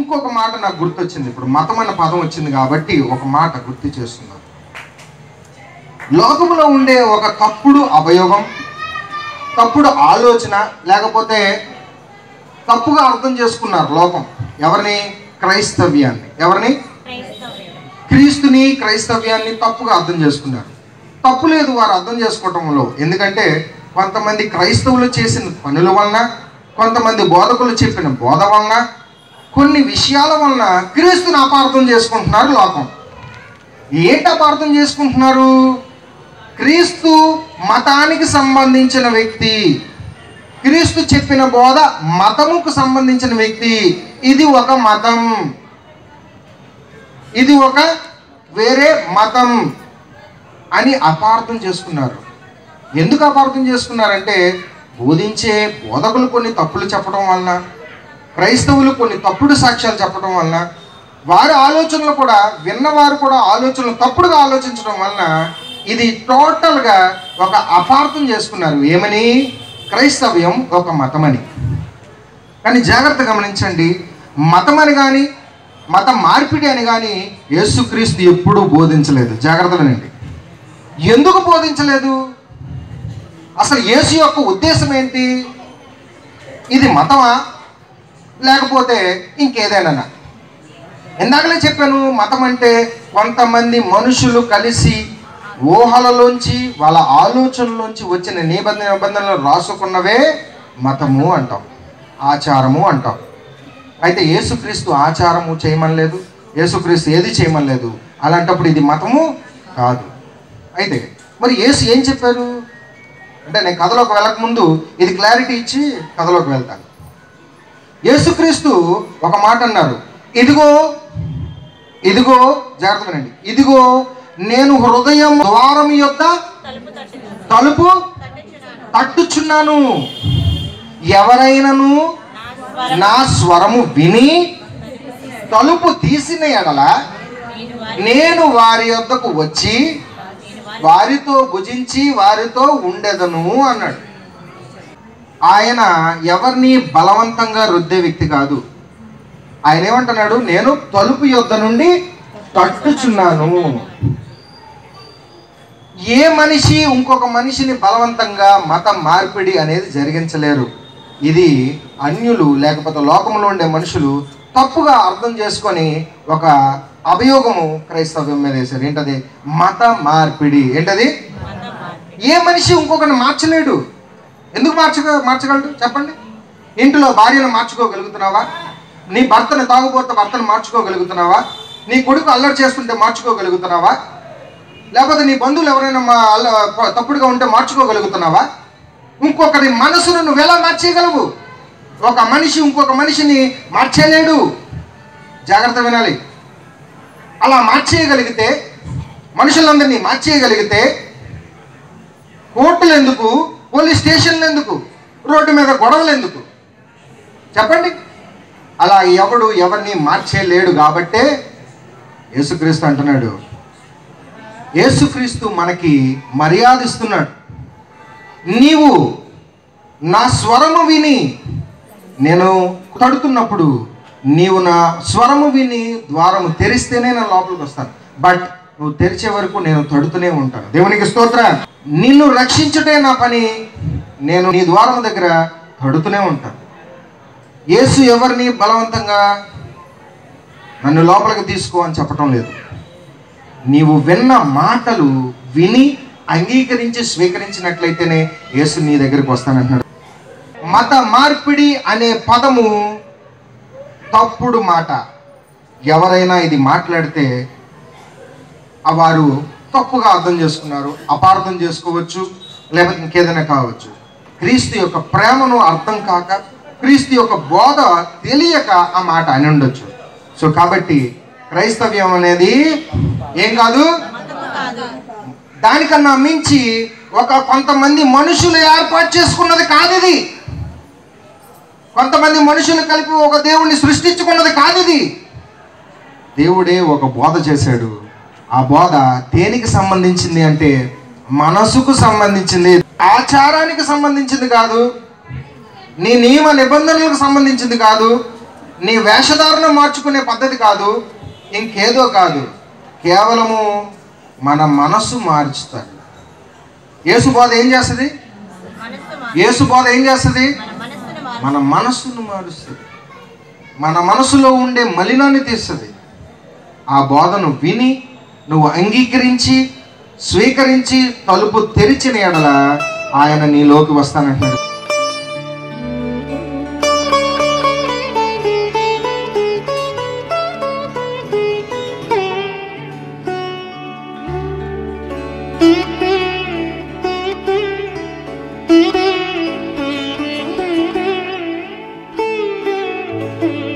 ఇంకొక మాట నాకు గుర్తొచ్చింది ఇప్పుడు మతం అన్న పదం వచ్చింది కాబట్టి ఒక మాట గుర్తు చేస్తున్నాను లోకంలో ఉండే ఒక తప్పుడు అవయోగం తప్పుడు ఆలోచన లేకపోతే తప్పుగా అర్థం చేసుకున్నారు లోకం ఎవరిని క్రైస్తవ్యాన్ని ఎవరిని క్రీస్తుని క్రైస్తవ్యాన్ని తప్పుగా అర్థం చేసుకున్నారు తప్పు లేదు వారు అర్థం చేసుకోవటంలో ఎందుకంటే కొంతమంది క్రైస్తవులు చేసిన పనుల వలన కొంతమంది బోధకులు చెప్పిన బోధ వలన కొన్ని విషయాల వలన క్రీస్తుని అపార్థం చేసుకుంటున్నారు లోకం ఏంటి అపార్థం చేసుకుంటున్నారు క్రీస్తు మతానికి సంబంధించిన వ్యక్తి క్రీస్తు చెప్పిన బోధ మతముకు సంబంధించిన వ్యక్తి ఇది ఒక మతం ఇది ఒక వేరే మతం అని అపార్థం చేసుకున్నారు ఎందుకు అపార్థం చేసుకున్నారంటే బోధించే బోధకులు కొన్ని తప్పులు చెప్పడం వలన క్రైస్తవులు కొన్ని తప్పుడు సాక్ష్యాలు చెప్పడం వలన వారి ఆలోచనలు కూడా విన్నవారు కూడా ఆలోచనలు తప్పుడుగా ఆలోచించడం వలన ఇది టోటల్గా ఒక అపార్థం చేసుకున్నారు ఏమని క్రైస్తవ్యం ఒక మతమని కానీ జాగ్రత్త గమనించండి మతం అని కానీ మత మార్పిడి అని కానీ యేసుక్రీస్తు ఎప్పుడూ బోధించలేదు జాగ్రత్త వినండి ఎందుకు బోధించలేదు అసలు యేసు యొక్క ఉద్దేశం ఏంటి ఇది మతమా లేకపోతే ఇంకేదైనా ఇందాకలే చెప్పాను మతం అంటే కొంతమంది మనుషులు కలిసి ఊహలలోంచి వాళ్ళ ఆలోచనలోంచి వచ్చిన నిబంధన నిబంధనలు రాసుకున్నవే మతము అంటాం ఆచారము అంటాం అయితే యేసుక్రీస్తు ఆచారము చేయమనలేదు యేసుక్రీస్తు ఏది చేయమనలేదు అలాంటప్పుడు ఇది మతము కాదు అయితే మరి యేసు ఏం చెప్పారు అంటే నేను కథలోకి వెళ్ళక ముందు ఇది క్లారిటీ ఇచ్చి కథలోకి వెళ్తాను యేసుక్రీస్తు ఒక మాట అన్నారు ఇదిగో ఇదిగో జాగ్రత్త వినండి ఇదిగో నేను హృదయం ద్వారం యొక్క తలుపు తట్టుచున్నాను ఎవరైనను నా స్వరము విని తలుపు తీసిన ఎడల నేను వారి యొద్దకు వచ్చి వారితో భుజించి వారితో ఉండెదను అన్నాడు ఆయన ఎవరిని బలవంతంగా రుద్దే వ్యక్తి కాదు ఆయన ఏమంటున్నాడు నేను తలుపు యొద్ద నుండి తట్టుచున్నాను ఏ మనిషి ఇంకొక మనిషిని బలవంతంగా మత మార్పిడి అనేది జరిగించలేరు ఇది అన్యులు లేకపోతే లోకంలో ఉండే మనుషులు తప్పుగా అర్థం చేసుకొని ఒక అభియోగము క్రైస్తవ్యం మీద వేశారు ఏంటది మత మార్పిడి ఏంటది ఏ మనిషి ఇంకొకరిని మార్చలేడు ఎందుకు మార్చగ మార్చగలడు చెప్పండి ఇంటిలో భార్యను మార్చుకోగలుగుతున్నావా నీ భర్తను తాగుబోత భర్తను మార్చుకోగలుగుతున్నావా నీ కొడుకు అల్లరి చేస్తుంటే మార్చుకోగలుగుతున్నావా లేకపోతే నీ బంధువులు ఎవరైనా మా అల్ల ప- తప్పుడుగా ఉంటే మార్చుకోగలుగుతున్నావా ఇంకొకరి మనసును నువ్వు ఎలా మార్చేయగలవు ఒక మనిషి ఇంకొక మనిషిని మార్చేయలేడు జాగ్రత్త వినాలి అలా మార్చేయగలిగితే మనుషులందరినీ మార్చేయగలిగితే కోర్టులు ఎందుకు పోలీస్ స్టేషన్లు ఎందుకు రోడ్డు మీద గొడవలు ఎందుకు చెప్పండి అలా ఎవడు ఎవరిని మార్చేయలేడు కాబట్టే యేసుక్రీస్తు అంటున్నాడు యేసుక్రీస్తు మనకి మర్యాద ఇస్తున్నాడు నీవు నా స్వరము విని నేను తడుతున్నప్పుడు నీవు నా స్వరము విని ద్వారము తెరిస్తేనే నేను లోపలికి వస్తాను బట్ నువ్వు తెరిచే వరకు నేను తడుతూనే ఉంటాను దేవునికి స్తోత్ర నిన్ను రక్షించుటే నా పని నేను నీ ద్వారం దగ్గర తడుతూనే ఉంటాను యేసు ఎవరిని బలవంతంగా నన్ను లోపలికి తీసుకో అని చెప్పటం లేదు నీవు విన్న మాటలు విని అంగీకరించి స్వీకరించినట్లయితేనే యేసు నీ దగ్గరికి వస్తానంటున్నాడు మత మార్పిడి అనే పదము తప్పుడు మాట ఎవరైనా ఇది మాట్లాడితే ఆ వారు తప్పుగా అర్థం చేసుకున్నారు అపార్థం చేసుకోవచ్చు లేకపోతే ఇంకేదైనా కావచ్చు క్రీస్తు యొక్క ప్రేమను అర్థం కాక క్రీస్తు యొక్క బోధ తెలియక ఆ మాట అని ఉండొచ్చు సో కాబట్టి క్రైస్తవ్యం అనేది ఏం కాదు దానికన్నా మించి ఒక కొంతమంది మనుషులు ఏర్పాటు చేసుకున్నది కాదు ఇది కొంతమంది మనుషులు కలిపి ఒక దేవుణ్ణి సృష్టించుకున్నది కాదు ఇది దేవుడే ఒక బోధ చేశాడు ఆ బోధ దేనికి సంబంధించింది అంటే మనసుకు సంబంధించింది ఆచారానికి సంబంధించింది కాదు నీ నియమ నిబంధనలకు సంబంధించింది కాదు నీ వేషధారణ మార్చుకునే పద్ధతి కాదు ఇంకేదో కాదు కేవలము మన మనస్సు మార్చుతాడు యేసు బోధ ఏం చేస్తుంది మనస్సు మా- యేసు బోధ ఏం చేస్తుంది మన మనస్సును మారు మన మనస్సును మారుస్తుంది మన మనసులో ఉండే మలినాన్ని తీస్తుంది ఆ బోధను విని నువ్వు అంగీకరించి స్వీకరించి తలుపు తెరిచిన ఎడల ఆయన నీలోకి వస్తానంటున్నాడు Thank you.